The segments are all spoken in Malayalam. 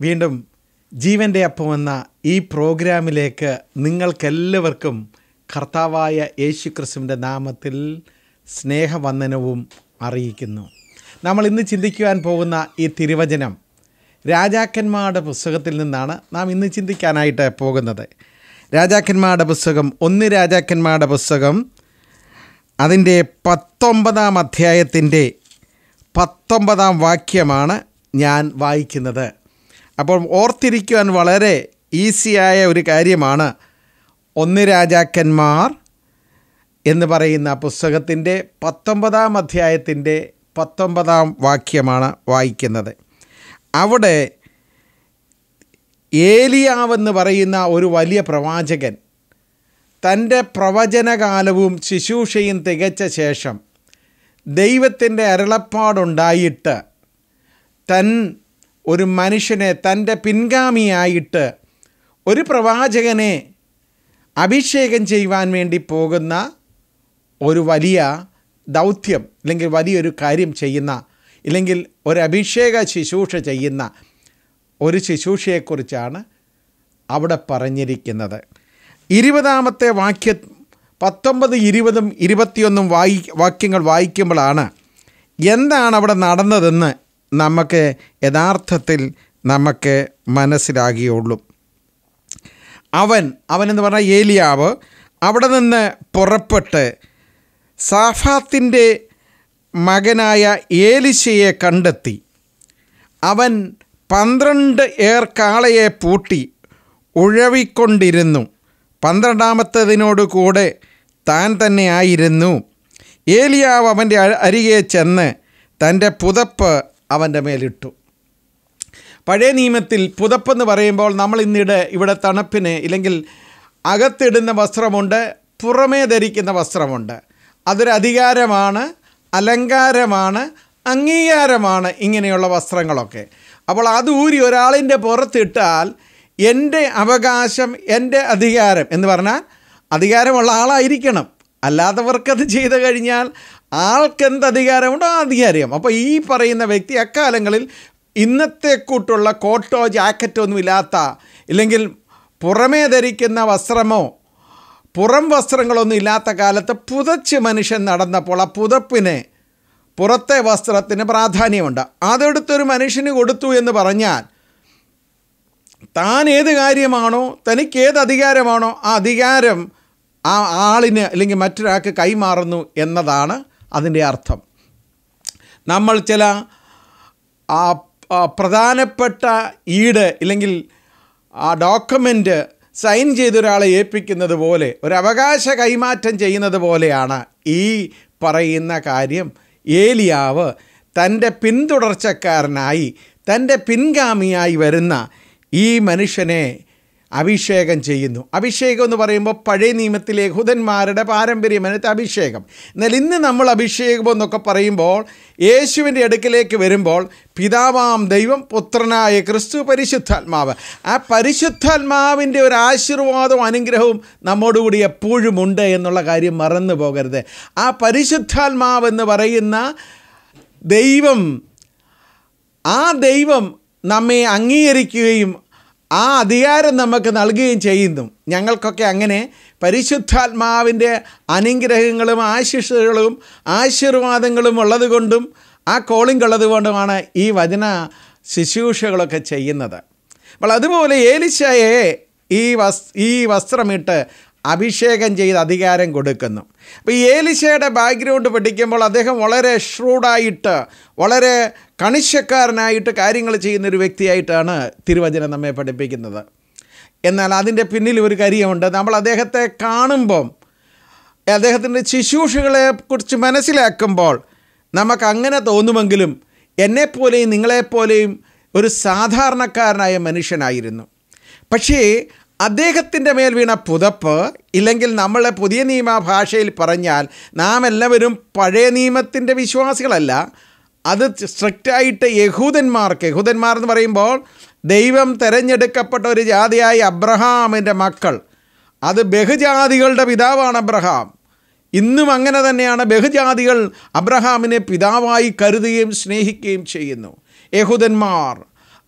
വീണ്ടും ജീവൻ്റെ അപ്പം എന്ന ഈ പ്രോഗ്രാമിലേക്ക് നിങ്ങൾക്കെല്ലാവർക്കും കർത്താവായ യേശു ക്രിസ്തുവിൻ്റെ നാമത്തിൽ സ്നേഹവന്ദനവും അറിയിക്കുന്നു നമ്മൾ ഇന്ന് ചിന്തിക്കുവാൻ പോകുന്ന ഈ തിരുവചനം രാജാക്കന്മാരുടെ പുസ്തകത്തിൽ നിന്നാണ് നാം ഇന്ന് ചിന്തിക്കാനായിട്ട് പോകുന്നത് രാജാക്കന്മാരുടെ പുസ്തകം ഒന്ന് രാജാക്കന്മാരുടെ പുസ്തകം അതിൻ്റെ പത്തൊമ്പതാം അധ്യായത്തിൻ്റെ പത്തൊമ്പതാം വാക്യമാണ് ഞാൻ വായിക്കുന്നത് അപ്പോൾ ഓർത്തിരിക്കുവാൻ വളരെ ഈസിയായ ഒരു കാര്യമാണ് ഒന്ന് രാജാക്കന്മാർ എന്ന് പറയുന്ന പുസ്തകത്തിൻ്റെ പത്തൊമ്പതാം അധ്യായത്തിൻ്റെ പത്തൊമ്പതാം വാക്യമാണ് വായിക്കുന്നത് അവിടെ ഏലിയാവെന്ന് പറയുന്ന ഒരു വലിയ പ്രവാചകൻ തൻ്റെ പ്രവചനകാലവും ശുശ്രൂഷയും തികച്ച ശേഷം ദൈവത്തിൻ്റെ അരുളപ്പാടുണ്ടായിട്ട് തൻ ഒരു മനുഷ്യനെ തൻ്റെ പിൻഗാമിയായിട്ട് ഒരു പ്രവാചകനെ അഭിഷേകം ചെയ്യുവാൻ വേണ്ടി പോകുന്ന ഒരു വലിയ ദൗത്യം അല്ലെങ്കിൽ വലിയൊരു കാര്യം ചെയ്യുന്ന ഇല്ലെങ്കിൽ ഒരു അഭിഷേക ശുശ്രൂഷ ചെയ്യുന്ന ഒരു ശുശ്രൂഷയെക്കുറിച്ചാണ് അവിടെ പറഞ്ഞിരിക്കുന്നത് ഇരുപതാമത്തെ വാക്യ പത്തൊമ്പത് ഇരുപതും ഇരുപത്തിയൊന്നും വായി വാക്യങ്ങൾ വായിക്കുമ്പോഴാണ് എന്താണ് അവിടെ നടന്നതെന്ന് നമുക്ക് യഥാർത്ഥത്തിൽ നമുക്ക് മനസ്സിലാകുകയുള്ളൂ അവൻ അവനെന്ന് പറഞ്ഞാൽ ഏലിയാവ് അവിടെ നിന്ന് പുറപ്പെട്ട് സാഫാത്തിൻ്റെ മകനായ ഏലിശയെ കണ്ടെത്തി അവൻ പന്ത്രണ്ട് ഏർ കാളയെ പൂട്ടി ഉഴവിക്കൊണ്ടിരുന്നു പന്ത്രണ്ടാമത്തതിനോട് കൂടെ താൻ തന്നെ ആയിരുന്നു ഏലിയാവ് അവൻ്റെ അരികെ ചെന്ന് തൻ്റെ പുതപ്പ് അവൻ്റെ മേലിട്ടു പഴയ നിയമത്തിൽ പുതപ്പെന്ന് പറയുമ്പോൾ നമ്മൾ ഇന്നിടെ ഇവിടെ തണുപ്പിന് ഇല്ലെങ്കിൽ അകത്തിടുന്ന വസ്ത്രമുണ്ട് പുറമേ ധരിക്കുന്ന വസ്ത്രമുണ്ട് അതൊരു അധികാരമാണ് അലങ്കാരമാണ് അംഗീകാരമാണ് ഇങ്ങനെയുള്ള വസ്ത്രങ്ങളൊക്കെ അപ്പോൾ അത് ഊരി ഒരാളിൻ്റെ പുറത്തിട്ടാൽ എൻ്റെ അവകാശം എൻ്റെ അധികാരം എന്ന് പറഞ്ഞാൽ അധികാരമുള്ള ആളായിരിക്കണം അല്ലാത്തവർക്കത് ചെയ്തു കഴിഞ്ഞാൽ ആൾക്കെന്ത് അധികാരമുണ്ടോ ആ അധികാരം അപ്പോൾ ഈ പറയുന്ന വ്യക്തി അക്കാലങ്ങളിൽ ഇന്നത്തെ കൂട്ടുള്ള കോട്ടോ ജാക്കറ്റോ ഒന്നും ഇല്ലാത്ത ഇല്ലെങ്കിൽ പുറമേ ധരിക്കുന്ന വസ്ത്രമോ പുറം വസ്ത്രങ്ങളൊന്നും ഇല്ലാത്ത കാലത്ത് പുതച്ച് മനുഷ്യൻ നടന്നപ്പോൾ ആ പുതപ്പിന് പുറത്തെ വസ്ത്രത്തിന് പ്രാധാന്യമുണ്ട് അതെടുത്തൊരു മനുഷ്യന് കൊടുത്തു എന്ന് പറഞ്ഞാൽ താൻ ഏത് കാര്യമാണോ തനിക്ക് ഏത് അധികാരമാണോ ആ അധികാരം ആ ആളിന് അല്ലെങ്കിൽ മറ്റൊരാൾക്ക് കൈമാറുന്നു എന്നതാണ് അതിൻ്റെ അർത്ഥം നമ്മൾ ചില ആ പ്രധാനപ്പെട്ട ഈട് ഇല്ലെങ്കിൽ ആ ഡോക്യുമെൻ്റ് സൈൻ ചെയ്ത ഒരാളെ ഏൽപ്പിക്കുന്നത് പോലെ ഒരു അവകാശ കൈമാറ്റം ചെയ്യുന്നത് പോലെയാണ് ഈ പറയുന്ന കാര്യം ഏലിയാവ് തൻ്റെ പിന്തുടർച്ചക്കാരനായി തൻ്റെ പിൻഗാമിയായി വരുന്ന ഈ മനുഷ്യനെ അഭിഷേകം ചെയ്യുന്നു അഭിഷേകം എന്ന് പറയുമ്പോൾ പഴയ നിയമത്തിലെ യഹൂദന്മാരുടെ പാരമ്പര്യമനത്തെ അഭിഷേകം എന്നാൽ ഇന്ന് നമ്മൾ അഭിഷേകം എന്നൊക്കെ പറയുമ്പോൾ യേശുവിൻ്റെ അടുക്കിലേക്ക് വരുമ്പോൾ പിതാവാം ദൈവം പുത്രനായ ക്രിസ്തു പരിശുദ്ധാത്മാവ് ആ പരിശുദ്ധാത്മാവിൻ്റെ ഒരു ആശീർവാദവും അനുഗ്രഹവും നമ്മോടുകൂടി എപ്പോഴും ഉണ്ട് എന്നുള്ള കാര്യം മറന്നു പോകരുത് ആ പരിശുദ്ധാത്മാവ് എന്ന് പറയുന്ന ദൈവം ആ ദൈവം നമ്മെ അംഗീകരിക്കുകയും ആ അധികാരം നമുക്ക് നൽകുകയും ചെയ്യുന്നു ഞങ്ങൾക്കൊക്കെ അങ്ങനെ പരിശുദ്ധാത്മാവിൻ്റെ അനുഗ്രഹങ്ങളും ആശിഷുകളും ആശീർവാദങ്ങളും ഉള്ളതുകൊണ്ടും ആ കോളിംഗ് ഉള്ളതുകൊണ്ടുമാണ് ഈ വചന ശുശ്രൂഷകളൊക്കെ ചെയ്യുന്നത് അപ്പോൾ അതുപോലെ ഏലിശയെ ഈ വസ് ഈ വസ്ത്രമിട്ട് അഭിഷേകം ചെയ്ത് അധികാരം കൊടുക്കുന്നു അപ്പോൾ ഈ ഏലിശയുടെ ബാക്ക്ഗ്രൗണ്ട് പഠിക്കുമ്പോൾ അദ്ദേഹം വളരെ ഷ്രൂഡായിട്ട് വളരെ കണിശക്കാരനായിട്ട് കാര്യങ്ങൾ ചെയ്യുന്നൊരു വ്യക്തിയായിട്ടാണ് തിരുവചനം നമ്മെ പഠിപ്പിക്കുന്നത് എന്നാൽ അതിൻ്റെ പിന്നിൽ ഒരു കാര്യമുണ്ട് നമ്മൾ അദ്ദേഹത്തെ കാണുമ്പം അദ്ദേഹത്തിൻ്റെ ശുശ്രൂഷകളെ കുറിച്ച് മനസ്സിലാക്കുമ്പോൾ നമുക്ക് അങ്ങനെ തോന്നുമെങ്കിലും എന്നെപ്പോലെയും നിങ്ങളെപ്പോലെയും ഒരു സാധാരണക്കാരനായ മനുഷ്യനായിരുന്നു പക്ഷേ അദ്ദേഹത്തിൻ്റെ മേൽ വീണ പുതപ്പ് ഇല്ലെങ്കിൽ നമ്മളെ പുതിയ നിയമ ഭാഷയിൽ പറഞ്ഞാൽ നാം എല്ലാവരും പഴയ നിയമത്തിൻ്റെ വിശ്വാസികളല്ല അത് സ്ട്രിക്റ്റായിട്ട് യഹൂദന്മാർക്ക് യഹൂദന്മാർ എന്ന് പറയുമ്പോൾ ദൈവം തിരഞ്ഞെടുക്കപ്പെട്ട ഒരു ജാതിയായ അബ്രഹാമിൻ്റെ മക്കൾ അത് ബഹുജാതികളുടെ പിതാവാണ് അബ്രഹാം ഇന്നും അങ്ങനെ തന്നെയാണ് ബഹുജാതികൾ അബ്രഹാമിനെ പിതാവായി കരുതുകയും സ്നേഹിക്കുകയും ചെയ്യുന്നു യഹൂദന്മാർ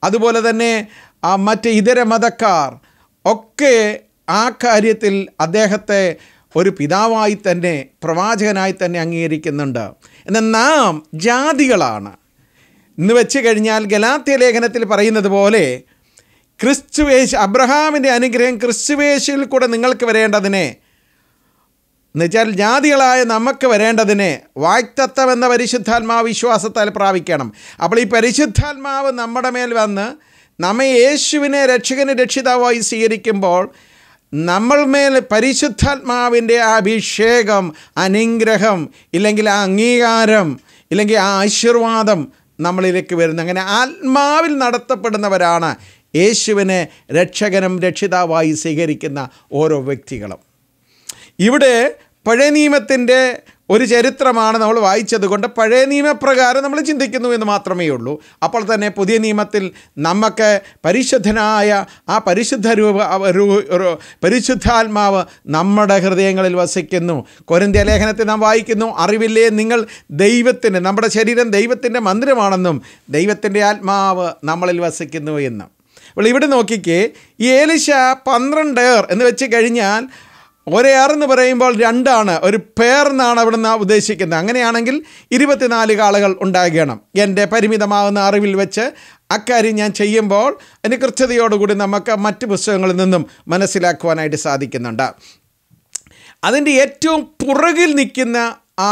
അതുപോലെ തന്നെ ആ, മറ്റ് ഇതര മതക്കാർ ഒക്കെ ആ കാര്യത്തിൽ അദ്ദേഹത്തെ ഒരു പിതാവായി തന്നെ പ്രവാചകനായി തന്നെ അംഗീകരിക്കുന്നുണ്ട് എന്നാൽ നാം ജാതികളാണ് ഇന്ന് വെച്ച് കഴിഞ്ഞാൽ ഗലാത്യ ലേഖനത്തിൽ പറയുന്നത് പോലെ ക്രിസ്തുവേശ് അബ്രഹാമിൻ്റെ അനുഗ്രഹം ക്രിസ്തുവേശിൽ കൂടെ നിങ്ങൾക്ക് വരേണ്ടതിനെ എന്നുവെച്ചാൽ ജാതികളായ നമുക്ക് വരേണ്ടതിന് വാക്തത്വം എന്ന പരിശുദ്ധാത്മാവ് വിശ്വാസത്താൽ പ്രാപിക്കണം അപ്പോൾ ഈ പരിശുദ്ധാത്മാവ് നമ്മുടെ മേൽ വന്ന് നമ്മെ യേശുവിനെ രക്ഷകന് രക്ഷിതാവായി സ്വീകരിക്കുമ്പോൾ നമ്മൾ മേൽ പരിശുദ്ധാത്മാവിൻ്റെ ആ അഭിഷേകം അനുഗ്രഹം ഇല്ലെങ്കിൽ ആ അംഗീകാരം ഇല്ലെങ്കിൽ ആ ആശീർവാദം നമ്മളിലേക്ക് വരുന്നു അങ്ങനെ ആത്മാവിൽ നടത്തപ്പെടുന്നവരാണ് യേശുവിനെ രക്ഷകനും രക്ഷിതാവായി സ്വീകരിക്കുന്ന ഓരോ വ്യക്തികളും ഇവിടെ പഴയ നിയമത്തിൻ്റെ ഒരു ചരിത്രമാണ് നമ്മൾ വായിച്ചത് കൊണ്ട് പഴയ നിയമപ്രകാരം നമ്മൾ ചിന്തിക്കുന്നു എന്ന് മാത്രമേ ഉള്ളൂ അപ്പോൾ തന്നെ പുതിയ നിയമത്തിൽ നമുക്ക് പരിശുദ്ധനായ ആ പരിശുദ്ധ രൂപ രു- രു- പരിശുദ്ധാത്മാവ് നമ്മുടെ ഹൃദയങ്ങളിൽ വസിക്കുന്നു കൊരിന്ത്യ ലേഖനത്തിൽ നാം വായിക്കുന്നു അറിവില്ലേ നിങ്ങൾ ദൈവത്തിന് നമ്മുടെ ശരീരം ദൈവത്തിൻ്റെ മന്ദിരമാണെന്നും ദൈവത്തിൻ്റെ ആത്മാവ് നമ്മളിൽ വസിക്കുന്നു എന്നും അപ്പോൾ ഇവിടെ നോക്കിക്കേ ഈ ഏലിശ പന്ത്രണ്ട് ഏർ എന്ന് വെച്ച് കഴിഞ്ഞാൽ ഒരേർ എന്ന് പറയുമ്പോൾ രണ്ടാണ് ഒരു പേർ എന്നാണ് അവിടെ നിന്ന് ഉദ്ദേശിക്കുന്നത് അങ്ങനെയാണെങ്കിൽ ഇരുപത്തിനാല് കാളുകൾ ഉണ്ടാകണം എൻ്റെ പരിമിതമാകുന്ന അറിവിൽ വെച്ച് അക്കാര്യം ഞാൻ ചെയ്യുമ്പോൾ അതിന് കൃത്യതയോടുകൂടി നമുക്ക് മറ്റ് പുസ്തകങ്ങളിൽ നിന്നും മനസ്സിലാക്കുവാനായിട്ട് സാധിക്കുന്നുണ്ട് അതിൻ്റെ ഏറ്റവും പുറകിൽ നിൽക്കുന്ന ആ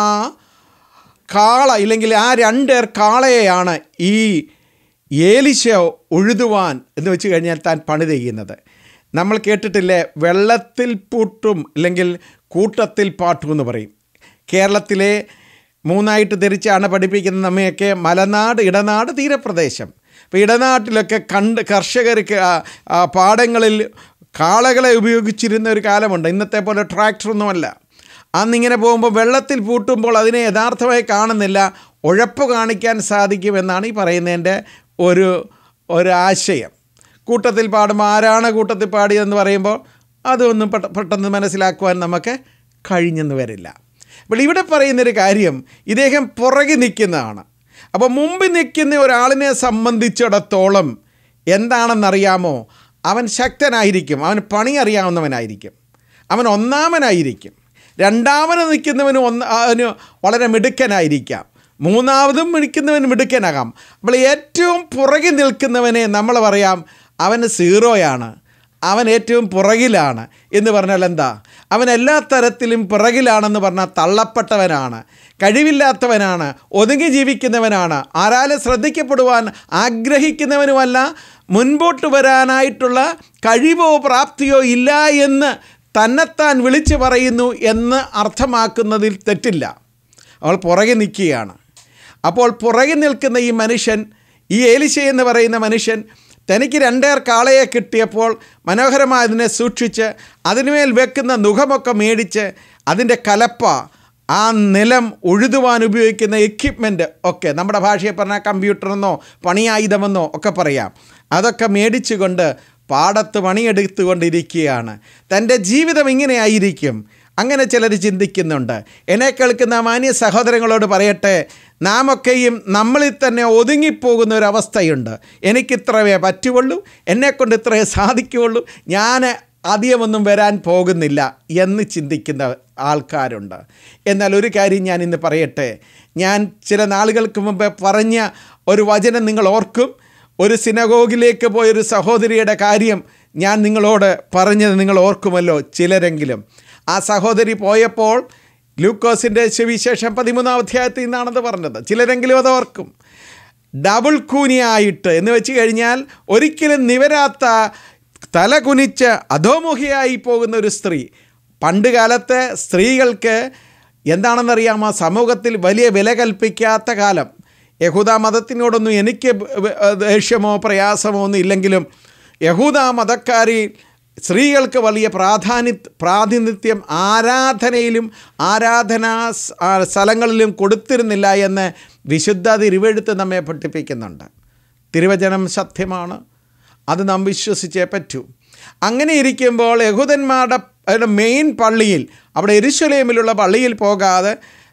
കാള ഇല്ലെങ്കിൽ ആ രണ്ടേർ കാളയെയാണ് ഈ ഏലിശ ഉഴുതുവാൻ എന്ന് വെച്ച് കഴിഞ്ഞാൽ താൻ പണി ചെയ്യുന്നത് നമ്മൾ കേട്ടിട്ടില്ലേ വെള്ളത്തിൽ പൂട്ടും അല്ലെങ്കിൽ കൂട്ടത്തിൽ പാട്ടും എന്ന് പറയും കേരളത്തിലെ മൂന്നായിട്ട് തിരിച്ചാണ് പഠിപ്പിക്കുന്ന നമ്മയൊക്കെ മലനാട് ഇടനാട് തീരപ്രദേശം അപ്പോൾ ഇടനാട്ടിലൊക്കെ കണ്ട് കർഷകർക്ക് ആ, ആ പാടങ്ങളിൽ കാളകളെ ഉപയോഗിച്ചിരുന്ന ഒരു കാലമുണ്ട് ഇന്നത്തെ പോലെ ട്രാക്ടറൊന്നുമല്ല അന്നിങ്ങനെ പോകുമ്പോൾ വെള്ളത്തിൽ പൂട്ടുമ്പോൾ അതിനെ യഥാർത്ഥമായി കാണുന്നില്ല ഉഴപ്പ് കാണിക്കാൻ സാധിക്കുമെന്നാണ് ഈ പറയുന്നതിൻ്റെ ഒരു ഒരു ആശയം കൂട്ടത്തിൽ പാടുമ്പോൾ ആരാണ് കൂട്ടത്തിൽ പാടിയതെന്ന് പറയുമ്പോൾ അതൊന്നും പെട്ട പെട്ടെന്ന് മനസ്സിലാക്കുവാൻ നമുക്ക് കഴിഞ്ഞെന്ന് വരില്ല അപ്പോൾ ഇവിടെ പറയുന്നൊരു കാര്യം ഇദ്ദേഹം പുറകെ നിൽക്കുന്നതാണ് അപ്പോൾ മുമ്പിൽ നിൽക്കുന്ന ഒരാളിനെ സംബന്ധിച്ചിടത്തോളം എന്താണെന്നറിയാമോ അവൻ ശക്തനായിരിക്കും അവൻ പണി അറിയാവുന്നവനായിരിക്കും അവൻ ഒന്നാമനായിരിക്കും രണ്ടാമന് നിൽക്കുന്നവന് ഒന്ന് അവന് വളരെ മിടുക്കനായിരിക്കാം മൂന്നാമതും നിൽക്കുന്നവൻ മിടുക്കനാകാം അപ്പോൾ ഏറ്റവും പുറകിൽ നിൽക്കുന്നവനെ നമ്മൾ പറയാം അവന് സീറോയാണ് അവൻ ഏറ്റവും പുറകിലാണ് എന്ന് പറഞ്ഞാൽ എന്താ അവൻ എല്ലാ തരത്തിലും പിറകിലാണെന്ന് പറഞ്ഞാൽ തള്ളപ്പെട്ടവനാണ് കഴിവില്ലാത്തവനാണ് ഒതുങ്ങി ജീവിക്കുന്നവനാണ് ആരാലും ശ്രദ്ധിക്കപ്പെടുവാൻ ആഗ്രഹിക്കുന്നവനുമല്ല മുൻപോട്ട് വരാനായിട്ടുള്ള കഴിവോ പ്രാപ്തിയോ ഇല്ല എന്ന് തന്നെത്താൻ വിളിച്ചു പറയുന്നു എന്ന് അർത്ഥമാക്കുന്നതിൽ തെറ്റില്ല അവൾ പുറകെ നിൽക്കുകയാണ് അപ്പോൾ പുറകെ നിൽക്കുന്ന ഈ മനുഷ്യൻ ഈ ഏലിശ എന്ന് പറയുന്ന മനുഷ്യൻ തനിക്ക് രണ്ടേർ കാളയെ കിട്ടിയപ്പോൾ മനോഹരമായതിനെ സൂക്ഷിച്ച് അതിനുമേൽ വെക്കുന്ന നുഖമൊക്കെ മേടിച്ച് അതിൻ്റെ കലപ്പ ആ നിലം ഉഴുതുവാൻ ഉപയോഗിക്കുന്ന എക്യുപ്മെൻറ്റ് ഒക്കെ നമ്മുടെ ഭാഷയിൽ പറഞ്ഞാൽ കമ്പ്യൂട്ടറെന്നോ പണിയായുധമെന്നോ ഒക്കെ പറയാം അതൊക്കെ മേടിച്ചുകൊണ്ട് പാടത്ത് പണിയെടുത്തുകൊണ്ടിരിക്കുകയാണ് തൻ്റെ ജീവിതം ഇങ്ങനെയായിരിക്കും അങ്ങനെ ചിലർ ചിന്തിക്കുന്നുണ്ട് എന്നെ കേൾക്കുന്ന മാന്യ സഹോദരങ്ങളോട് പറയട്ടെ നാം ഒക്കെയും നമ്മളിൽ തന്നെ ഒതുങ്ങിപ്പോകുന്ന ഒരു അവസ്ഥയുണ്ട് എനിക്കിത്രവേ പറ്റുള്ളൂ എന്നെക്കൊണ്ട് ഇത്രയേ സാധിക്കുകയുള്ളൂ ഞാൻ അധികമൊന്നും വരാൻ പോകുന്നില്ല എന്ന് ചിന്തിക്കുന്ന ആൾക്കാരുണ്ട് എന്നാൽ ഒരു കാര്യം ഞാൻ ഇന്ന് പറയട്ടെ ഞാൻ ചില നാളുകൾക്ക് മുമ്പ് പറഞ്ഞ ഒരു വചനം നിങ്ങൾ ഓർക്കും ഒരു സിനഗോഗിലേക്ക് പോയൊരു സഹോദരിയുടെ കാര്യം ഞാൻ നിങ്ങളോട് പറഞ്ഞത് നിങ്ങൾ ഓർക്കുമല്ലോ ചിലരെങ്കിലും ആ സഹോദരി പോയപ്പോൾ ലൂക്കോസിൻ്റെ സുവിശേഷം പതിമൂന്നാം അധ്യായത്തിൽ നിന്നാണത് പറഞ്ഞത് ചിലരെങ്കിലും അത് ഓർക്കും ഡബിൾ കൂനിയായിട്ട് എന്ന് വെച്ച് കഴിഞ്ഞാൽ ഒരിക്കലും നിവരാത്ത തല കുനിച്ച് അധോമുഖിയായി പോകുന്ന ഒരു സ്ത്രീ പണ്ട് കാലത്തെ സ്ത്രീകൾക്ക് എന്താണെന്നറിയാമോ സമൂഹത്തിൽ വലിയ വില കൽപ്പിക്കാത്ത കാലം യഹൂദ മതത്തിനോടൊന്നും എനിക്ക് ദേഷ്യമോ പ്രയാസമോ ഒന്നും ഇല്ലെങ്കിലും യഹൂദ മതക്കാരിൽ സ്ത്രീകൾക്ക് വലിയ പ്രാധാന്യ പ്രാതിനിധ്യം ആരാധനയിലും ആരാധനാ സ്- ആ സ്ഥലങ്ങളിലും കൊടുത്തിരുന്നില്ല എന്ന് വിശുദ്ധ തിരുവെഴുത്ത് നമ്മെ പഠിപ്പിക്കുന്നുണ്ട് തിരുവചനം സത്യമാണ് അത് നാം വിശ്വസിച്ചേ പറ്റൂ അങ്ങനെ ഇരിക്കുമ്പോൾ യഹൂദന്മാരുടെ അവരുടെ മെയിൻ പള്ളിയിൽ അവിടെ എരുശലേമിലുള്ള പള്ളിയിൽ പോകാതെ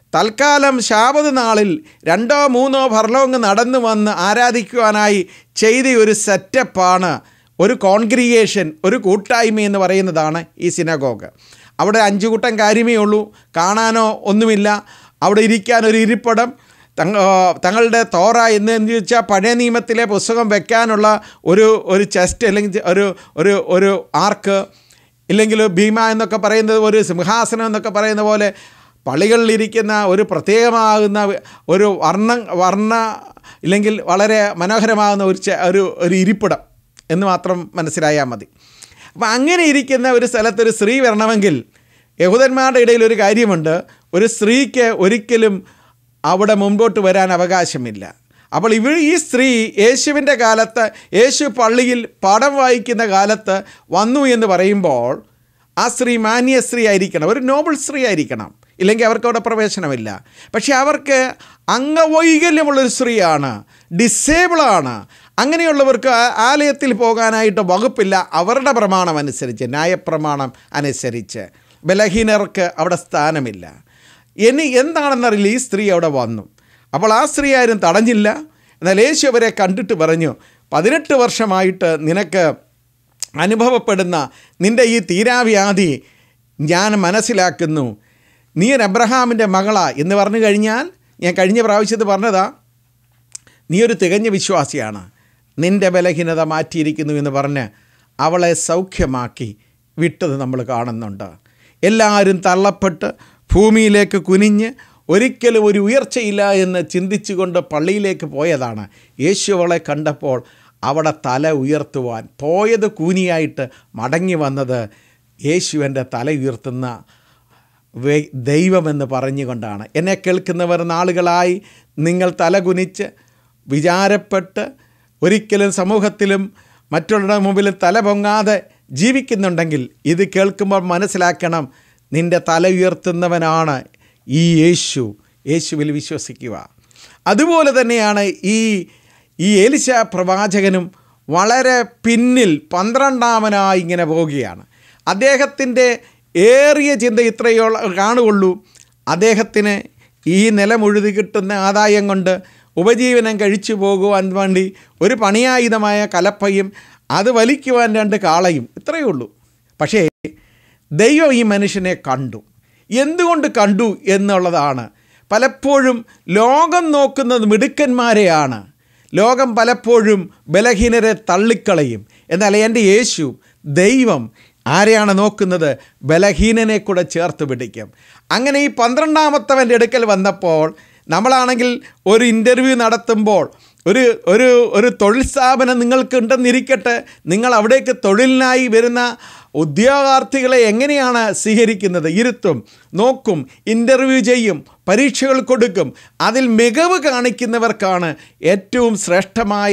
തൽക്കാലം ശാപത് നാളിൽ രണ്ടോ മൂന്നോ ഭർലോങ് നടന്നു വന്ന് ആരാധിക്കുവാനായി ചെയ്ത ഒരു സെറ്റപ്പാണ് ഒരു കോൺഗ്രിഗേഷൻ ഒരു കൂട്ടായ്മ എന്ന് പറയുന്നതാണ് ഈ സിനഗോഗ് അവിടെ അഞ്ചു കൂട്ടം കാര്യമേ ഉള്ളൂ കാണാനോ ഒന്നുമില്ല അവിടെ ഇരിക്കാൻ ഒരു ഇരിപ്പിടം തങ്ങ തങ്ങളുടെ തോറ എന്ന് എന്ന് വെച്ചാൽ പഴയ നിയമത്തിലെ പുസ്തകം വെക്കാനുള്ള ഒരു ഒരു ചെസ്റ്റ് അല്ലെങ്കിൽ ഒരു ഒരു ഒരു ആർക്ക് ഇല്ലെങ്കിൽ ഭീമ എന്നൊക്കെ പറയുന്നത് ഒരു സിംഹാസനം എന്നൊക്കെ പറയുന്ന പോലെ പള്ളികളിലിരിക്കുന്ന ഒരു പ്രത്യേകമാകുന്ന ഒരു വർണ്ണ വർണ്ണ ഇല്ലെങ്കിൽ വളരെ മനോഹരമാകുന്ന ഒരു ചെ- ഒരു ഒരു ഇരിപ്പിടം എന്ന് മാത്രം മനസ്സിലായാൽ മതി അപ്പം അങ്ങനെ ഇരിക്കുന്ന ഒരു സ്ഥലത്തൊരു സ്ത്രീ വരണമെങ്കിൽ യഹൂദന്മാരുടെ ഇടയിൽ ഒരു കാര്യമുണ്ട് ഒരു സ്ത്രീക്ക് ഒരിക്കലും അവിടെ മുമ്പോട്ട് വരാൻ അവകാശമില്ല അപ്പോൾ ഇവ ഈ സ്ത്രീ യേശുവിൻ്റെ കാലത്ത് യേശു പള്ളിയിൽ പാഠം വായിക്കുന്ന കാലത്ത് വന്നു എന്ന് പറയുമ്പോൾ ആ സ്ത്രീ മാന്യ സ്ത്രീ ആയിരിക്കണം ഒരു നോബിൾ സ്ത്രീ ആയിരിക്കണം ഇല്ലെങ്കിൽ അവർക്ക് അവിടെ പ്രവേശനമില്ല പക്ഷേ അവർക്ക് അംഗവൈകല്യമുള്ളൊരു സ്ത്രീയാണ് ഡിസേബിളാണ് അങ്ങനെയുള്ളവർക്ക് ആ- ആലയത്തിൽ പോകാനായിട്ട് വകുപ്പില്ല അവരുടെ പ്രമാണം അനുസരിച്ച് ന്യായപ്രമാണം അനുസരിച്ച് ബലഹീനർക്ക് അവിടെ സ്ഥാനമില്ല ഇനി എന്താണെന്നറിയില്ല ഈ സ്ത്രീ അവിടെ വന്നു അപ്പോൾ ആ സ്ത്രീ ആരും തടഞ്ഞില്ല എന്നാൽ യേശു അവരെ കണ്ടിട്ട് പറഞ്ഞു പതിനെട്ട് വർഷമായിട്ട് നിനക്ക് അനുഭവപ്പെടുന്ന നിൻ്റെ ഈ തീരാവ്യാധി ഞാൻ മനസ്സിലാക്കുന്നു നീ ഒരു അബ്രഹാമിൻ്റെ മകളാ എന്ന് പറഞ്ഞു കഴിഞ്ഞാൽ ഞാൻ കഴിഞ്ഞ പ്രാവശ്യത്ത് പറഞ്ഞതാ നീ ഒരു തികഞ്ഞ വിശ്വാസിയാണ് നിൻ്റെ ബലഹീനത മാറ്റിയിരിക്കുന്നു എന്ന് പറഞ്ഞ് അവളെ സൗഖ്യമാക്കി വിട്ടത് നമ്മൾ കാണുന്നുണ്ട് എല്ലാവരും തള്ളപ്പെട്ട് ഭൂമിയിലേക്ക് കുനിഞ്ഞ് ഒരിക്കലും ഒരു ഉയർച്ചയില്ല എന്ന് ചിന്തിച്ചുകൊണ്ട് പള്ളിയിലേക്ക് പോയതാണ് യേശു അവളെ കണ്ടപ്പോൾ അവിടെ തല ഉയർത്തുവാൻ പോയത് കൂനിയായിട്ട് മടങ്ങി വന്നത് യേശുവിൻ്റെ തല ഉയർത്തുന്ന വെ- ദൈവമെന്ന് പറഞ്ഞുകൊണ്ടാണ് എന്നെ കേൾക്കുന്നവർ നാളുകളായി നിങ്ങൾ തലകുനിച്ച് വിചാരപ്പെട്ട് ഒരിക്കലും സമൂഹത്തിലും മറ്റുള്ളവരുടെ മുമ്പിൽ തല പൊങ്ങാതെ ജീവിക്കുന്നുണ്ടെങ്കിൽ ഇത് കേൾക്കുമ്പോൾ മനസ്സിലാക്കണം നിൻ്റെ തല ഉയർത്തുന്നവനാണ് ഈ യേശു യേശുവിൽ വിശ്വസിക്കുക അതുപോലെ തന്നെയാണ് ഈ ഈ ഏലിശ പ്രവാചകനും വളരെ പിന്നിൽ പന്ത്രണ്ടാമനായി ഇങ്ങനെ പോവുകയാണ് അദ്ദേഹത്തിൻ്റെ ഏറിയ ചിന്ത ഇത്രയോ കാണുകയുള്ളൂ അദ്ദേഹത്തിന് ഈ നിലമുഴുതി കിട്ടുന്ന ആദായം കൊണ്ട് ഉപജീവനം കഴിച്ചു പോകുവാൻ വേണ്ടി ഒരു പണിയായുധമായ കലപ്പയും അത് വലിക്കുവാൻ രണ്ട് കാളയും ഇത്രയേ ഉള്ളൂ പക്ഷേ ദൈവം ഈ മനുഷ്യനെ കണ്ടു എന്തുകൊണ്ട് കണ്ടു എന്നുള്ളതാണ് പലപ്പോഴും ലോകം നോക്കുന്നത് മിടുക്കന്മാരെയാണ് ലോകം പലപ്പോഴും ബലഹീനരെ തള്ളിക്കളയും എന്നാൽ എൻ്റെ യേശു ദൈവം ആരെയാണ് നോക്കുന്നത് ബലഹീനനെ കൂടെ ചേർത്ത് പിടിക്കും അങ്ങനെ ഈ പന്ത്രണ്ടാമത്തവൻ്റെ അടുക്കൽ വന്നപ്പോൾ നമ്മളാണെങ്കിൽ ഒരു ഇൻ്റർവ്യൂ നടത്തുമ്പോൾ ഒരു ഒരു ഒരു തൊഴിൽ സ്ഥാപനം നിങ്ങൾക്ക് ഉണ്ടെന്നിരിക്കട്ടെ നിങ്ങൾ അവിടേക്ക് തൊഴിലിനായി വരുന്ന ഉദ്യോഗാർത്ഥികളെ എങ്ങനെയാണ് സ്വീകരിക്കുന്നത് ഇരുത്തും നോക്കും ഇൻ്റർവ്യൂ ചെയ്യും പരീക്ഷകൾ കൊടുക്കും അതിൽ മികവ് കാണിക്കുന്നവർക്കാണ് ഏറ്റവും ശ്രേഷ്ഠമായ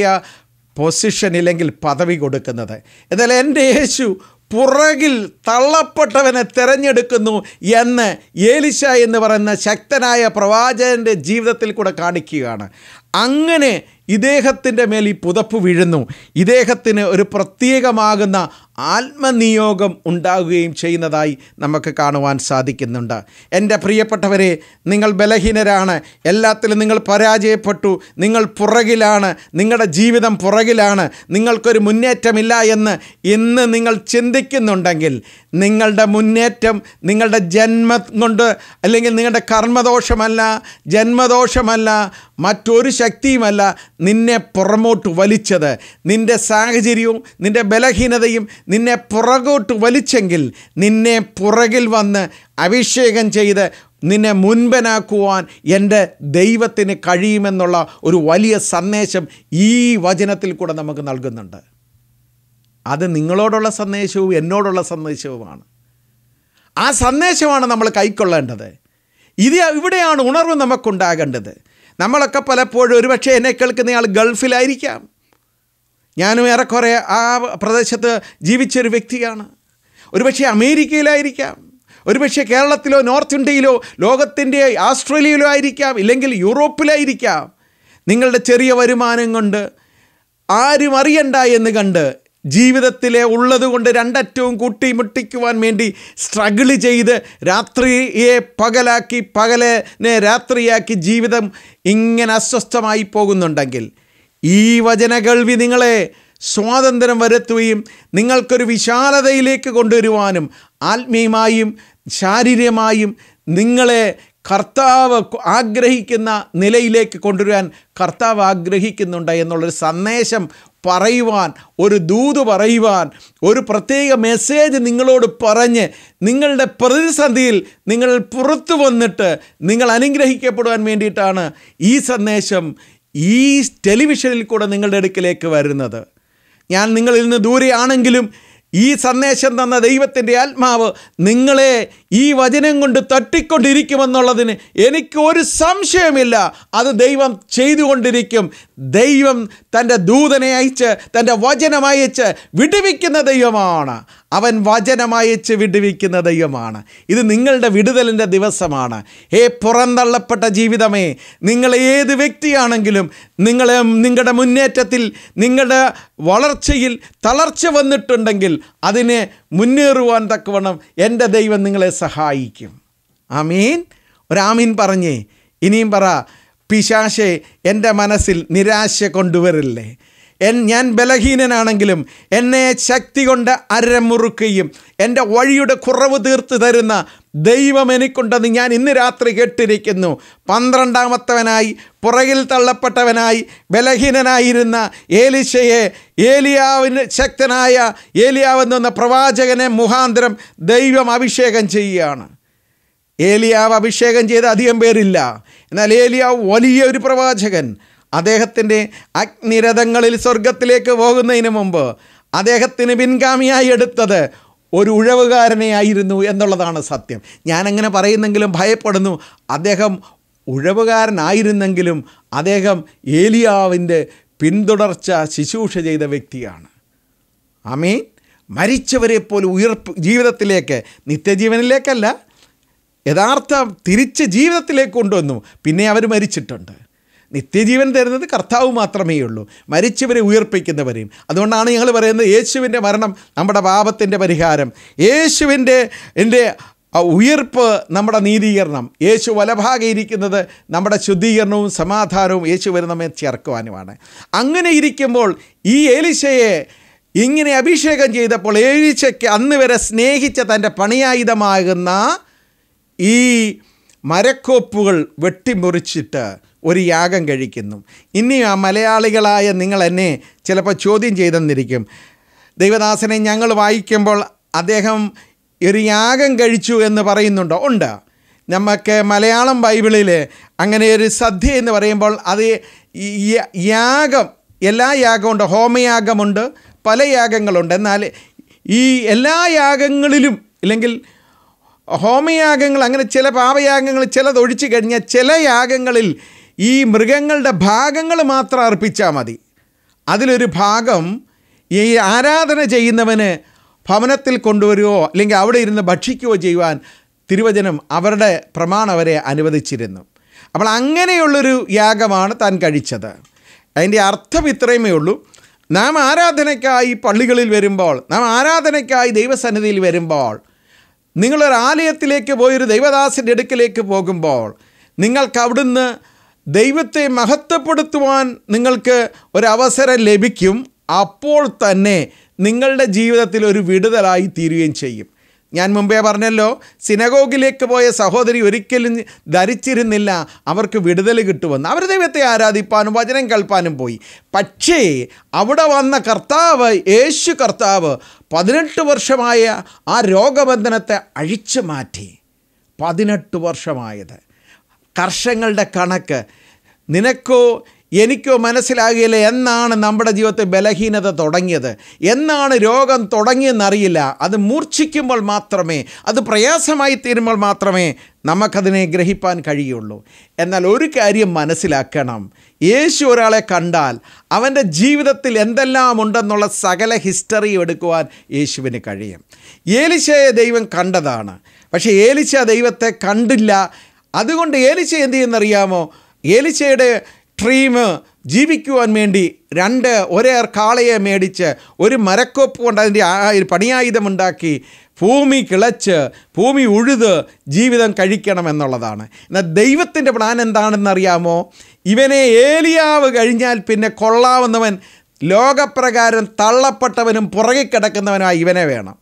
പൊസിഷൻ ഇല്ലെങ്കിൽ പദവി കൊടുക്കുന്നത് എന്നാൽ എൻ്റെ യേശു പുറകിൽ തള്ളപ്പെട്ടവനെ തിരഞ്ഞെടുക്കുന്നു എന്ന് ഏലിശ എന്ന് പറയുന്ന ശക്തനായ പ്രവാചകൻ്റെ ജീവിതത്തിൽ കൂടെ കാണിക്കുകയാണ് അങ്ങനെ ഇദ്ദേഹത്തിൻ്റെ മേൽ ഈ പുതപ്പ് വീഴുന്നു ഇദ്ദേഹത്തിന് ഒരു പ്രത്യേകമാകുന്ന ആത്മനിയോഗം ഉണ്ടാകുകയും ചെയ്യുന്നതായി നമുക്ക് കാണുവാൻ സാധിക്കുന്നുണ്ട് എൻ്റെ പ്രിയപ്പെട്ടവരെ നിങ്ങൾ ബലഹീനരാണ് എല്ലാത്തിലും നിങ്ങൾ പരാജയപ്പെട്ടു നിങ്ങൾ പുറകിലാണ് നിങ്ങളുടെ ജീവിതം പുറകിലാണ് നിങ്ങൾക്കൊരു മുന്നേറ്റമില്ല എന്ന് ഇന്ന് നിങ്ങൾ ചിന്തിക്കുന്നുണ്ടെങ്കിൽ നിങ്ങളുടെ മുന്നേറ്റം നിങ്ങളുടെ ജന്മം കൊണ്ട് അല്ലെങ്കിൽ നിങ്ങളുടെ കർമ്മദോഷമല്ല ജന്മദോഷമല്ല മറ്റൊരു ശക്തിയുമല്ല നിന്നെ പുറമോട്ട് വലിച്ചത് നിൻ്റെ സാഹചര്യവും നിൻ്റെ ബലഹീനതയും നിന്നെ പുറകോട്ട് വലിച്ചെങ്കിൽ നിന്നെ പുറകിൽ വന്ന് അഭിഷേകം ചെയ്ത് നിന്നെ മുൻപനാക്കുവാൻ എൻ്റെ ദൈവത്തിന് കഴിയുമെന്നുള്ള ഒരു വലിയ സന്ദേശം ഈ വചനത്തിൽ കൂടെ നമുക്ക് നൽകുന്നുണ്ട് അത് നിങ്ങളോടുള്ള സന്ദേശവും എന്നോടുള്ള സന്ദേശവുമാണ് ആ സന്ദേശമാണ് നമ്മൾ കൈക്കൊള്ളേണ്ടത് ഇത് ഇവിടെയാണ് ഉണർവ് നമുക്കുണ്ടാകേണ്ടത് നമ്മളൊക്കെ പലപ്പോഴും ഒരുപക്ഷെ എന്നെ കേൾക്കുന്നയാൾ ഗൾഫിലായിരിക്കാം ഞാനും ഏറെക്കുറെ ആ പ്രദേശത്ത് ജീവിച്ചൊരു വ്യക്തിയാണ് ഒരുപക്ഷെ അമേരിക്കയിലായിരിക്കാം ഒരുപക്ഷെ കേരളത്തിലോ നോർത്ത് ഇന്ത്യയിലോ ലോകത്തിൻ്റെ ആസ്ട്രേലിയയിലോ ആയിരിക്കാം ഇല്ലെങ്കിൽ യൂറോപ്പിലായിരിക്കാം നിങ്ങളുടെ ചെറിയ വരുമാനം കൊണ്ട് ആരും അറിയണ്ട എന്ന് കണ്ട് ജീവിതത്തിലെ ഉള്ളതുകൊണ്ട് രണ്ടറ്റവും കൂട്ടിമുട്ടിക്കുവാൻ വേണ്ടി സ്ട്രഗിൾ ചെയ്ത് രാത്രിയെ പകലാക്കി പകലിനെ രാത്രിയാക്കി ജീവിതം ഇങ്ങനെ അസ്വസ്ഥമായി പോകുന്നുണ്ടെങ്കിൽ ഈ വചനകൾവി നിങ്ങളെ സ്വാതന്ത്ര്യം വരുത്തുകയും നിങ്ങൾക്കൊരു വിശാലതയിലേക്ക് കൊണ്ടുവരുവാനും ആത്മീയമായും ശാരീരികമായും നിങ്ങളെ കർത്താവ് ആഗ്രഹിക്കുന്ന നിലയിലേക്ക് കൊണ്ടുവരാൻ കർത്താവ് ആഗ്രഹിക്കുന്നുണ്ട് എന്നുള്ളൊരു സന്ദേശം പറയുവാൻ ഒരു ദൂത് പറയുവാൻ ഒരു പ്രത്യേക മെസ്സേജ് നിങ്ങളോട് പറഞ്ഞ് നിങ്ങളുടെ പ്രതിസന്ധിയിൽ നിങ്ങൾ പുറത്തു വന്നിട്ട് നിങ്ങൾ അനുഗ്രഹിക്കപ്പെടുവാൻ വേണ്ടിയിട്ടാണ് ഈ സന്ദേശം ഈ ടെലിവിഷനിൽ കൂടെ നിങ്ങളുടെ അടുക്കിലേക്ക് വരുന്നത് ഞാൻ നിങ്ങളിൽ നിന്ന് ദൂരെയാണെങ്കിലും ഈ സന്ദേശം തന്ന ദൈവത്തിൻ്റെ ആത്മാവ് നിങ്ങളെ ഈ വചനം കൊണ്ട് തട്ടിക്കൊണ്ടിരിക്കുമെന്നുള്ളതിന് എനിക്ക് ഒരു സംശയമില്ല അത് ദൈവം ചെയ്തുകൊണ്ടിരിക്കും ദൈവം തൻ്റെ ദൂതനെ അയച്ച് തൻ്റെ വചനം അയച്ച് വിടുവിക്കുന്ന ദൈവമാണ് അവൻ വചനമയച്ച് വിടുവിക്കുന്ന ദൈവമാണ് ഇത് നിങ്ങളുടെ വിടുതലിൻ്റെ ദിവസമാണ് ഹേ പുറന്തള്ളപ്പെട്ട ജീവിതമേ നിങ്ങൾ ഏത് വ്യക്തിയാണെങ്കിലും നിങ്ങളെ നിങ്ങളുടെ മുന്നേറ്റത്തിൽ നിങ്ങളുടെ വളർച്ചയിൽ തളർച്ച വന്നിട്ടുണ്ടെങ്കിൽ അതിനെ മുന്നേറുവാൻ തക്കവണ്ണം എൻ്റെ ദൈവം നിങ്ങളെ സഹായിക്കും ആമീൻ ഒരാമീൻ പറഞ്ഞേ ഇനിയും പറ പിശാശെ എൻ്റെ മനസ്സിൽ നിരാശ കൊണ്ടുവരില്ലേ എൻ ഞാൻ ബലഹീനനാണെങ്കിലും എന്നെ ശക്തി കൊണ്ട് അരമുറുക്കുകയും എൻ്റെ വഴിയുടെ കുറവ് തീർത്ത് തരുന്ന ദൈവം എനിക്കുണ്ടെന്ന് ഞാൻ ഇന്ന് രാത്രി കേട്ടിരിക്കുന്നു പന്ത്രണ്ടാമത്തവനായി പുറകിൽ തള്ളപ്പെട്ടവനായി ബലഹീനനായിരുന്ന ഏലിശയെ ഏലിയാവിന് ശക്തനായ ഏലിയാവെന്ന പ്രവാചകനെ മുഖാന്തരം ദൈവം അഭിഷേകം ചെയ്യുകയാണ് ഏലിയാവ് അഭിഷേകം ചെയ്ത അധികം പേരില്ല എന്നാൽ ഏലിയാവ് വലിയൊരു പ്രവാചകൻ അദ്ദേഹത്തിൻ്റെ അഗ്നിരഥങ്ങളിൽ സ്വർഗത്തിലേക്ക് പോകുന്നതിന് മുമ്പ് അദ്ദേഹത്തിന് പിൻഗാമിയായി എടുത്തത് ഒരു ഉഴവുകാരനെ ആയിരുന്നു എന്നുള്ളതാണ് സത്യം ഞാനങ്ങനെ പറയുന്നെങ്കിലും ഭയപ്പെടുന്നു അദ്ദേഹം ഉഴവുകാരനായിരുന്നെങ്കിലും അദ്ദേഹം ഏലിയാവിൻ്റെ പിന്തുടർച്ച ശുശ്രൂഷ ചെയ്ത വ്യക്തിയാണ് ആമീൻ മരിച്ചവരെ പോലെ ഉയർപ്പ് ജീവിതത്തിലേക്ക് നിത്യജീവനിലേക്കല്ല യഥാർത്ഥ തിരിച്ച് ജീവിതത്തിലേക്ക് കൊണ്ടുവന്നു പിന്നെ അവർ മരിച്ചിട്ടുണ്ട് നിത്യജീവൻ തരുന്നത് കർത്താവ് മാത്രമേ ഉള്ളൂ മരിച്ചവരെ ഉയർപ്പിക്കുന്നവരെയും അതുകൊണ്ടാണ് ഞങ്ങൾ പറയുന്നത് യേശുവിൻ്റെ മരണം നമ്മുടെ പാപത്തിൻ്റെ പരിഹാരം യേശുവിൻ്റെ എൻ്റെ ഉയർപ്പ് നമ്മുടെ നീതീകരണം യേശു വലഭാഗം ഇരിക്കുന്നത് നമ്മുടെ ശുദ്ധീകരണവും സമാധാനവും യേശു വരെ നമ്മെ ചേർക്കുവാനുമാണ് അങ്ങനെ ഇരിക്കുമ്പോൾ ഈ ഏലിശയെ ഇങ്ങനെ അഭിഷേകം ചെയ്തപ്പോൾ ഏലിശയ്ക്ക് അന്ന് വരെ സ്നേഹിച്ച തൻ്റെ പണിയായുധമാകുന്ന ഈ മരക്കോപ്പുകൾ വെട്ടിമുറിച്ചിട്ട് ഒരു യാഗം കഴിക്കുന്നു ഇനി ആ മലയാളികളായ നിങ്ങൾ എന്നെ ചിലപ്പോൾ ചോദ്യം ചെയ്തെന്നിരിക്കും ദൈവദാസനെ ഞങ്ങൾ വായിക്കുമ്പോൾ അദ്ദേഹം ഒരു യാഗം കഴിച്ചു എന്ന് പറയുന്നുണ്ടോ ഉണ്ട് നമുക്ക് മലയാളം ബൈബിളിൽ അങ്ങനെ ഒരു സദ്യ എന്ന് പറയുമ്പോൾ അത് യ- യാഗം എല്ലാ യാഗമുണ്ട് ഹോമയാഗമുണ്ട് പല യാഗങ്ങളുണ്ട് എന്നാൽ ഈ എല്ലാ യാഗങ്ങളിലും ഇല്ലെങ്കിൽ ഹോമയാഗങ്ങൾ അങ്ങനെ ചില പാപയാഗങ്ങൾ ചിലത് ഒഴിച്ചു കഴിഞ്ഞാൽ ചില യാഗങ്ങളിൽ ഈ മൃഗങ്ങളുടെ ഭാഗങ്ങൾ മാത്രം അർപ്പിച്ചാൽ മതി അതിലൊരു ഭാഗം ഈ ആരാധന ചെയ്യുന്നവന് ഭവനത്തിൽ കൊണ്ടുവരികയോ അല്ലെങ്കിൽ അവിടെ ഇരുന്ന് ഭക്ഷിക്കുകയോ ചെയ്യുവാൻ തിരുവചനം അവരുടെ പ്രമാണം അവരെ അനുവദിച്ചിരുന്നു അപ്പോൾ അങ്ങനെയുള്ളൊരു യാഗമാണ് താൻ കഴിച്ചത് അതിൻ്റെ അർത്ഥം ഇത്രയുമേ ഉള്ളൂ നാം ആരാധനയ്ക്കായി പള്ളികളിൽ വരുമ്പോൾ നാം ആരാധനയ്ക്കായി ദൈവസന്നിധിയിൽ വരുമ്പോൾ നിങ്ങളൊരു ആലയത്തിലേക്ക് പോയൊരു ദൈവദാസൻ്റെ അടുക്കിലേക്ക് പോകുമ്പോൾ നിങ്ങൾക്ക് അവിടുന്ന് ദൈവത്തെ മഹത്വപ്പെടുത്തുവാൻ നിങ്ങൾക്ക് ഒരവസരം ലഭിക്കും അപ്പോൾ തന്നെ നിങ്ങളുടെ ജീവിതത്തിൽ ഒരു വിടുതലായി തീരുകയും ചെയ്യും ഞാൻ മുമ്പേ പറഞ്ഞല്ലോ സിനഗോഗിലേക്ക് പോയ സഹോദരി ഒരിക്കലും ധരിച്ചിരുന്നില്ല അവർക്ക് വിടുതൽ കിട്ടുമെന്ന് അവർ ദൈവത്തെ ആരാധിപ്പാനും വചനം കേൾപ്പാനും പോയി പക്ഷേ അവിടെ വന്ന കർത്താവ് യേശു കർത്താവ് പതിനെട്ട് വർഷമായ ആ രോഗബന്ധനത്തെ അഴിച്ചു മാറ്റി പതിനെട്ട് വർഷമായത് കർഷങ്ങളുടെ കണക്ക് നിനക്കോ എനിക്കോ മനസ്സിലാകില്ല എന്നാണ് നമ്മുടെ ജീവിതത്തിൽ ബലഹീനത തുടങ്ങിയത് എന്നാണ് രോഗം തുടങ്ങിയെന്നറിയില്ല അത് മൂർച്ഛിക്കുമ്പോൾ മാത്രമേ അത് പ്രയാസമായി തീരുമ്പോൾ മാത്രമേ നമുക്കതിനെ ഗ്രഹിപ്പാൻ കഴിയുള്ളൂ എന്നാൽ ഒരു കാര്യം മനസ്സിലാക്കണം യേശു ഒരാളെ കണ്ടാൽ അവൻ്റെ ജീവിതത്തിൽ എന്തെല്ലാം ഉണ്ടെന്നുള്ള സകല ഹിസ്റ്ററി എടുക്കുവാൻ യേശുവിന് കഴിയും ഏലിശയെ ദൈവം കണ്ടതാണ് പക്ഷേ ഏലിശ ദൈവത്തെ കണ്ടില്ല അതുകൊണ്ട് ഏലിശ എന്ത് ചെയ്യുന്നറിയാമോ ഏലിശയുടെ സ്ട്രീം ജീവിക്കുവാൻ വേണ്ടി രണ്ട് ഒരേർ കാളയെ മേടിച്ച് ഒരു മരക്കൊപ്പ് കൊണ്ട് അതിൻ്റെ ആ- ഒരു പണിയായുധമുണ്ടാക്കി ഭൂമി കിളച്ച് ഭൂമി ഉഴുത് ജീവിതം കഴിക്കണമെന്നുള്ളതാണ് എന്നാൽ ദൈവത്തിൻ്റെ പ്ലാൻ എന്താണെന്നറിയാമോ ഇവനെ ഏലിയാവ് കഴിഞ്ഞാൽ പിന്നെ കൊള്ളാവുന്നവൻ ലോകപ്രകാരം തള്ളപ്പെട്ടവനും പുറകെ കിടക്കുന്നവനായി ഇവനെ വേണം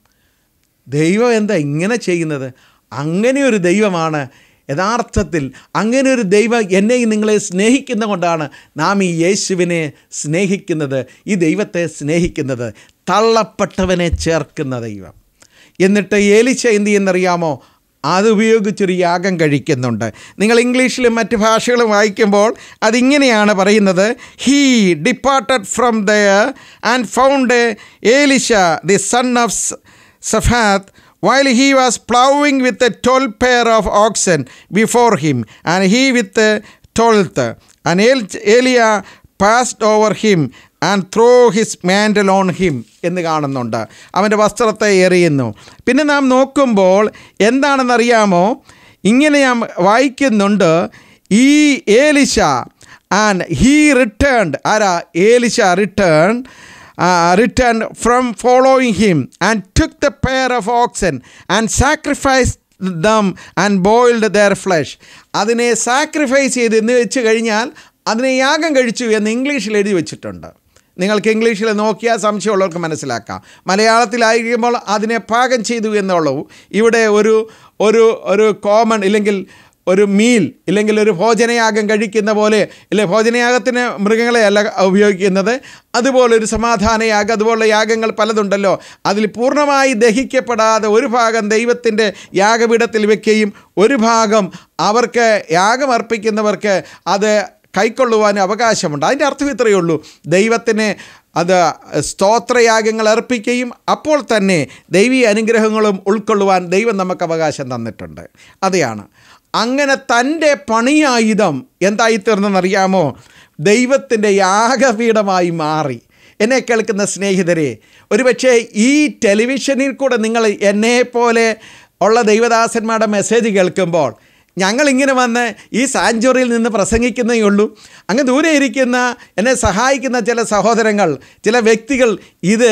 ദൈവം എന്താ ഇങ്ങനെ ചെയ്യുന്നത് അങ്ങനെ ഒരു ദൈവമാണ് യഥാർത്ഥത്തിൽ അങ്ങനെ ഒരു ദൈവം എന്നെയും നിങ്ങളെ സ്നേഹിക്കുന്ന കൊണ്ടാണ് നാം ഈ യേശുവിനെ സ്നേഹിക്കുന്നത് ഈ ദൈവത്തെ സ്നേഹിക്കുന്നത് തള്ളപ്പെട്ടവനെ ചേർക്കുന്ന ദൈവം എന്നിട്ട് ഏലിച്ച എന്ത് ചെയ്യുന്നറിയാമോ അത് ഉപയോഗിച്ചൊരു യാഗം കഴിക്കുന്നുണ്ട് നിങ്ങൾ ഇംഗ്ലീഷിലും മറ്റ് ഭാഷകളും വായിക്കുമ്പോൾ അതിങ്ങനെയാണ് പറയുന്നത് he departed from there and found Elisha the son of Shaphat while he was plowing with a twelve pair of oxen before him, and he with the twelfth. And El- Elia passed over him and threw his mantle on him എന്ന് കാണുന്നുണ്ട് അവൻ്റെ വസ്ത്രത്തെ എറിയുന്നു പിന്നെ നാം നോക്കുമ്പോൾ എന്താണെന്നറിയാമോ ഇങ്ങനെ നാം വായിക്കുന്നുണ്ട് ഈ ഏലിശ ആൻഡ് ഹീ റിട്ടേൺഡ് ആരാ Elisha return uh, returned from following him and took the pair of oxen and sacrificed them and boiled their flesh അതിനെ സാക്രിഫൈസ് ചെയ്ത് എന്ന് വെച്ച് കഴിഞ്ഞാൽ അതിനെ യാഗം കഴിച്ചു എന്ന് ഇംഗ്ലീഷിൽ എഴുതി വെച്ചിട്ടുണ്ട് നിങ്ങൾക്ക് ഇംഗ്ലീഷിൽ നോക്കിയാൽ സംശയമുള്ളവർക്ക് മനസ്സിലാക്കാം മലയാളത്തിലായിരിക്കുമ്പോൾ അതിനെ പാകം ചെയ്തു എന്നുള്ളൂ ഇവിടെ ഒരു ഒരു ഒരു കോമൺ ഇല്ലെങ്കിൽ ഒരു മീൽ ഇല്ലെങ്കിൽ ഒരു ഭോജനയാഗം കഴിക്കുന്ന പോലെ ഇല്ലെ ഭോജനയാഗത്തിന് മൃഗങ്ങളെ അല്ല ഉപയോഗിക്കുന്നത് അതുപോലെ ഒരു സമാധാനയാഗം അതുപോലുള്ള യാഗങ്ങൾ പലതുണ്ടല്ലോ അതിൽ പൂർണ്ണമായി ദഹിക്കപ്പെടാതെ ഒരു ഭാഗം ദൈവത്തിൻ്റെ യാഗപീഠത്തിൽ വെക്കുകയും ഒരു ഭാഗം അവർക്ക് യാഗം അർപ്പിക്കുന്നവർക്ക് അത് കൈക്കൊള്ളുവാൻ അവകാശമുണ്ട് അതിൻ്റെ അർത്ഥം ഇത്രയേ ഉള്ളൂ ദൈവത്തിന് അത് സ്തോത്രയാഗങ്ങൾ അർപ്പിക്കുകയും അപ്പോൾ തന്നെ ദൈവീയ അനുഗ്രഹങ്ങളും ഉൾക്കൊള്ളുവാൻ ദൈവം നമുക്ക് അവകാശം തന്നിട്ടുണ്ട് അതെയാണ് അങ്ങനെ തൻ്റെ പണിയായുധം എന്തായിത്തീർന്നെന്നറിയാമോ ദൈവത്തിൻ്റെ യാഗപീഠമായി മാറി എന്നെ കേൾക്കുന്ന സ്നേഹിതരെ ഒരുപക്ഷെ ഈ ടെലിവിഷനിൽ കൂടെ നിങ്ങൾ എന്നെപ്പോലെ ഉള്ള ദൈവദാസന്മാരുടെ മെസ്സേജ് കേൾക്കുമ്പോൾ ഞങ്ങളിങ്ങനെ വന്ന് ഈ സാഞ്ചുറിയിൽ നിന്ന് പ്രസംഗിക്കുന്നേ ഉള്ളൂ അങ്ങ് ദൂരെ ഇരിക്കുന്ന എന്നെ സഹായിക്കുന്ന ചില സഹോദരങ്ങൾ ചില വ്യക്തികൾ ഇത്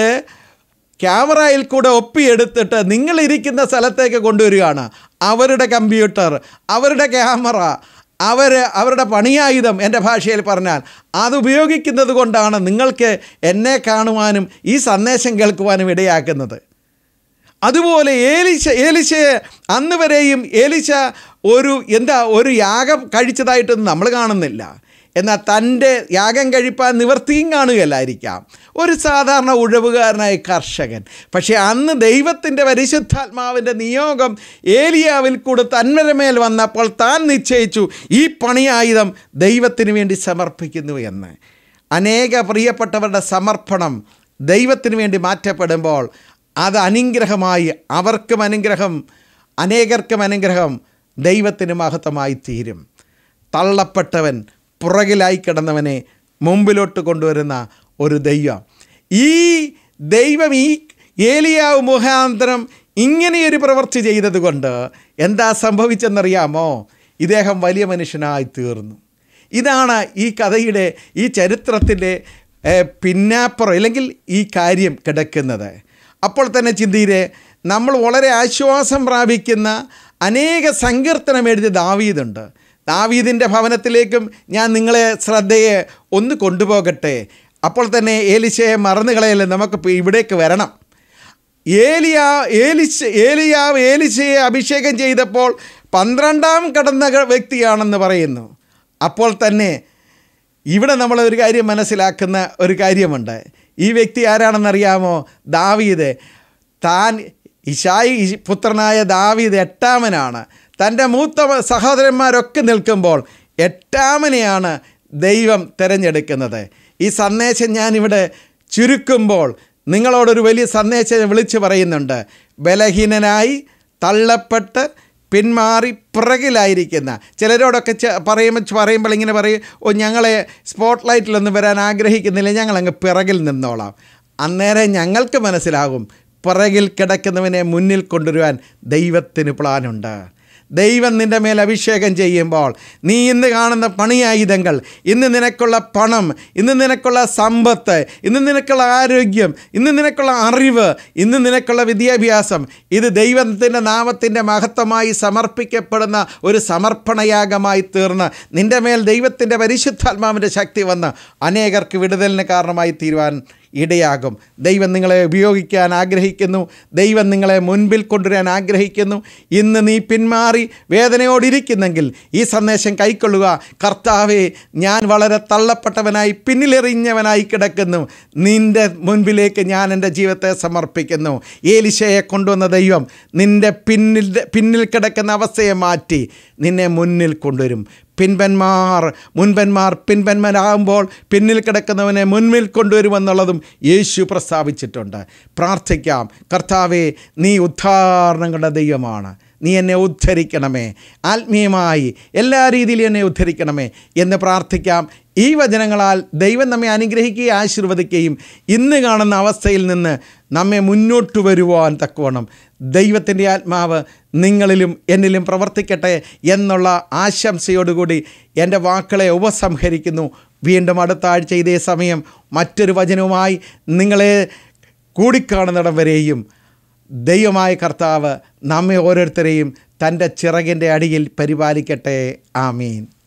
ക്യാമറയിൽ കൂടെ ഒപ്പിയെടുത്തിട്ട് നിങ്ങളിരിക്കുന്ന സ്ഥലത്തേക്ക് കൊണ്ടുവരികയാണ് അവരുടെ കമ്പ്യൂട്ടർ അവരുടെ ക്യാമറ അവർ അവരുടെ പണിയായുധം എൻ്റെ ഭാഷയിൽ പറഞ്ഞാൽ അത് ഉപയോഗിക്കുന്നത് കൊണ്ടാണ് നിങ്ങൾക്ക് എന്നെ കാണുവാനും ഈ സന്ദേശം കേൾക്കുവാനും ഇടയാക്കുന്നത് അതുപോലെ ഏലിശ ഏലിശയെ അന്ന് വരെയും ഏലിശ ഒരു എന്താ ഒരു യാഗം കഴിച്ചതായിട്ടൊന്നും നമ്മൾ കാണുന്നില്ല എന്നാൽ തൻ്റെ യാഗം കഴിപ്പാൻ നിവർത്തിയും കാണുകയല്ലായിരിക്കാം ഒരു സാധാരണ ഉഴവുകാരനായ കർഷകൻ പക്ഷേ അന്ന് ദൈവത്തിൻ്റെ പരിശുദ്ധാത്മാവിൻ്റെ നിയോഗം ഏലിയാവിൽ കൂടെ തന്മരമേൽ വന്നപ്പോൾ താൻ നിശ്ചയിച്ചു ഈ പണിയായുധം ദൈവത്തിന് വേണ്ടി സമർപ്പിക്കുന്നു എന്ന് അനേക പ്രിയപ്പെട്ടവരുടെ സമർപ്പണം ദൈവത്തിന് വേണ്ടി മാറ്റപ്പെടുമ്പോൾ അത് അനുഗ്രഹമായി അവർക്കും അനുഗ്രഹം അനേകർക്കും അനുഗ്രഹം ദൈവത്തിന് മഹത്വമായി തീരും തള്ളപ്പെട്ടവൻ പുറകിലായി കിടന്നവനെ മുമ്പിലോട്ട് കൊണ്ടുവരുന്ന ഒരു ദൈവം ഈ ദൈവം ഈ ഏലിയാവ് മുഖാന്തരം ഇങ്ങനെയൊരു പ്രവൃത്തി ചെയ്തതുകൊണ്ട് എന്താ സംഭവിച്ചെന്നറിയാമോ ഇദ്ദേഹം വലിയ മനുഷ്യനായി തീർന്നു ഇതാണ് ഈ കഥയുടെ ഈ ചരിത്രത്തിൻ്റെ ഏഹ്, പിന്നാപ്പുറം അല്ലെങ്കിൽ ഈ കാര്യം കിടക്കുന്നത് അപ്പോൾ തന്നെ ചിന്തയിലെ നമ്മൾ വളരെ ആശ്വാസം പ്രാപിക്കുന്ന അനേക സങ്കീർത്തനം എഴുതിയ ദാവീദുണ്ട് ദാവീദിൻ്റെ ഭവനത്തിലേക്കും ഞാൻ നിങ്ങളെ ശ്രദ്ധയെ ഒന്ന് കൊണ്ടുപോകട്ടെ അപ്പോൾ തന്നെ ഏലിശയെ മറന്നു കളയല്ലേ നമുക്ക് ഇപ്പൊ ഇവിടേക്ക് വരണം ഏലിയാ ഏലിശ ഏലിയാവ് ഏലിശയെ അഭിഷേകം ചെയ്തപ്പോൾ പന്ത്രണ്ടാം കടന്ന ക- വ്യക്തിയാണെന്ന് പറയുന്നു അപ്പോൾ തന്നെ ഇവിടെ നമ്മൾ ഒരു കാര്യം മനസ്സിലാക്കുന്ന ഒരു കാര്യമുണ്ട് ഈ വ്യക്തി ആരാണെന്നറിയാമോ ദാവീദ് താൻ ഇഷായി ഇ- പുത്രനായ ദാവീദ് എട്ടാമനാണ് തൻ്റെ മൂത്ത സഹോദരന്മാരൊക്കെ നിൽക്കുമ്പോൾ എട്ടാമനെയാണ് ദൈവം തിരഞ്ഞെടുക്കുന്നത് ഈ സന്ദേശം ഞാനിവിടെ ചുരുക്കുമ്പോൾ നിങ്ങളോടൊരു വലിയ സന്ദേശം വിളിച്ചു പറയുന്നുണ്ട് ബലഹീനനായി തള്ളപ്പെട്ട് പിന്മാറി പിറകിലായിരിക്കുന്ന ചിലരോടൊക്കെ ചെ- പറയുമ്പോൾ പറയുമ്പോൾ ഇങ്ങനെ പറയും ഓ ഞങ്ങളെ സ്പോട്ട് ലൈറ്റിലൊന്നും വരാൻ ആഗ്രഹിക്കുന്നില്ല ഞങ്ങളങ്ങ് പിറകിൽ നിന്നോളാം അന്നേരം ഞങ്ങൾക്ക് മനസ്സിലാകും പിറകിൽ കിടക്കുന്നവനെ മുന്നിൽ കൊണ്ടുവരുവാൻ ദൈവത്തിന് പ്ലാനുണ്ട് ദൈവം നിൻ്റെ മേൽ അഭിഷേകം ചെയ്യുമ്പോൾ നീ ഇന്ന് കാണുന്ന പണിയായുധങ്ങൾ ഇന്ന് നിനക്കുള്ള പണം ഇന്ന് നിനക്കുള്ള സമ്പത്ത് ഇന്ന് നിനക്കുള്ള ആരോഗ്യം ഇന്ന് നിനക്കുള്ള അറിവ് ഇന്ന് നിനക്കുള്ള വിദ്യാഭ്യാസം ഇത് ദൈവത്തിൻ്റെ നാമത്തിൻ്റെ മഹത്വമായി സമർപ്പിക്കപ്പെടുന്ന ഒരു സമർപ്പണയാഗമായി തീർന്ന് നിൻ്റെ മേൽ ദൈവത്തിൻ്റെ പരിശുദ്ധാത്മാവിൻ്റെ ശക്തി വന്ന് അനേകർക്ക് വിടുതലിന് കാരണമായി തീരുവാൻ ഇടയാകും ദൈവം നിങ്ങളെ ഉപയോഗിക്കാൻ ആഗ്രഹിക്കുന്നു ദൈവം നിങ്ങളെ മുൻപിൽ കൊണ്ടുവരാൻ ആഗ്രഹിക്കുന്നു ഇന്ന് നീ പിന്മാറി വേദനയോടിരിക്കുന്നെങ്കിൽ ഈ സന്ദേശം കൈക്കൊള്ളുക കർത്താവെ ഞാൻ വളരെ തള്ളപ്പെട്ടവനായി പിന്നിലെറിഞ്ഞവനായി കിടക്കുന്നു നിൻ്റെ മുൻപിലേക്ക് ഞാൻ എൻ്റെ ജീവിതത്തെ സമർപ്പിക്കുന്നു ഏലിശയെ കൊണ്ടുവന്ന ദൈവം നിൻ്റെ പിന്നിൽ പിന്നിൽ കിടക്കുന്ന അവസ്ഥയെ മാറ്റി നിന്നെ മുന്നിൽ കൊണ്ടുവരും പിൻപന്മാർ മുൻപന്മാർ പിൻപന്മാരാകുമ്പോൾ പിന്നിൽ കിടക്കുന്നവനെ മുൻപിൽ കൊണ്ടുവരുമെന്നുള്ളതും യേശു പ്രസ്താവിച്ചിട്ടുണ്ട് പ്രാർത്ഥിക്കാം കർത്താവെ നീ ഉദ്ധാരണങ്ങളുടെ ദൈവമാണ് നീ എന്നെ ഉദ്ധരിക്കണമേ ആത്മീയമായി എല്ലാ രീതിയിലും എന്നെ ഉദ്ധരിക്കണമേ എന്ന് പ്രാർത്ഥിക്കാം ഈ വചനങ്ങളാൽ ദൈവം നമ്മെ അനുഗ്രഹിക്കുകയും ആശീർവദിക്കുകയും ഇന്ന് കാണുന്ന അവസ്ഥയിൽ നിന്ന് നമ്മെ മുന്നോട്ട് വരുവാൻ തക്കവണ്ണം ദൈവത്തിൻ്റെ ആത്മാവ് നിങ്ങളിലും എന്നിലും പ്രവർത്തിക്കട്ടെ എന്നുള്ള ആശംസയോടുകൂടി എൻ്റെ വാക്കുകളെ ഉപസംഹരിക്കുന്നു വീണ്ടും അടുത്ത ആഴ്ച ഇതേ സമയം മറ്റൊരു വചനവുമായി നിങ്ങളെ കൂടിക്കാണുന്നിടം വരെയും ദൈവമായ കർത്താവ് നമ്മെ ഓരോരുത്തരെയും തൻ്റെ ചിറകിൻ്റെ അടിയിൽ പരിപാലിക്കട്ടെ ആമീൻ